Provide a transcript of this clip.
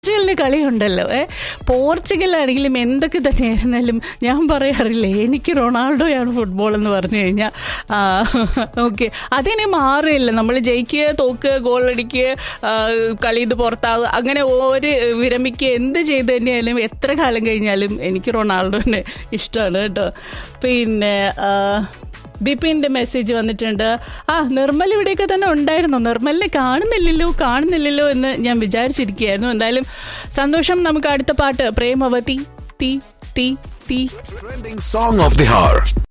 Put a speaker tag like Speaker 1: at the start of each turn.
Speaker 1: പോർച്ചുഗലിന്റെ കളിയുണ്ടല്ലോ ഏ പോർച്ചുഗലാണെങ്കിലും എന്തൊക്കെ തന്നെയായിരുന്നാലും ഞാൻ പറയാറില്ലേ എനിക്ക് റൊണാൾഡോയാണ് ഫുട്ബോൾ എന്ന് പറഞ്ഞു കഴിഞ്ഞാൽ ഓക്കെ അതിനെ മാറില്ല നമ്മൾ ജയിക്കുക തോക്കുക ഗോൾ അടിക്കുക ആ, കളി ഇത് പുറത്താവുക അങ്ങനെ ഒരു വിരമിക്കുക എന്ത് ചെയ്ത് തന്നെയായാലും എത്ര കാലം കഴിഞ്ഞാലും എനിക്ക് റൊണാൾഡോനെ ഇഷ്ടമാണ് കേട്ടോ പിന്നെ ആ, ബിപിന്റെ മെസ്സേജ് വന്നിട്ടുണ്ട് ആ നിർമ്മൽ ഇവിടെയൊക്കെ തന്നെ ഉണ്ടായിരുന്നു നിർമ്മലിനെ കാണുന്നില്ലല്ലോ കാണുന്നില്ലല്ലോ എന്ന് ഞാൻ വിചാരിച്ചിരിക്കുകയായിരുന്നു എന്തായാലും സന്തോഷം നമുക്ക് അടുത്ത പാട്ട് പ്രേമവതി തീ തീ തീ
Speaker 2: Trending song of the hour.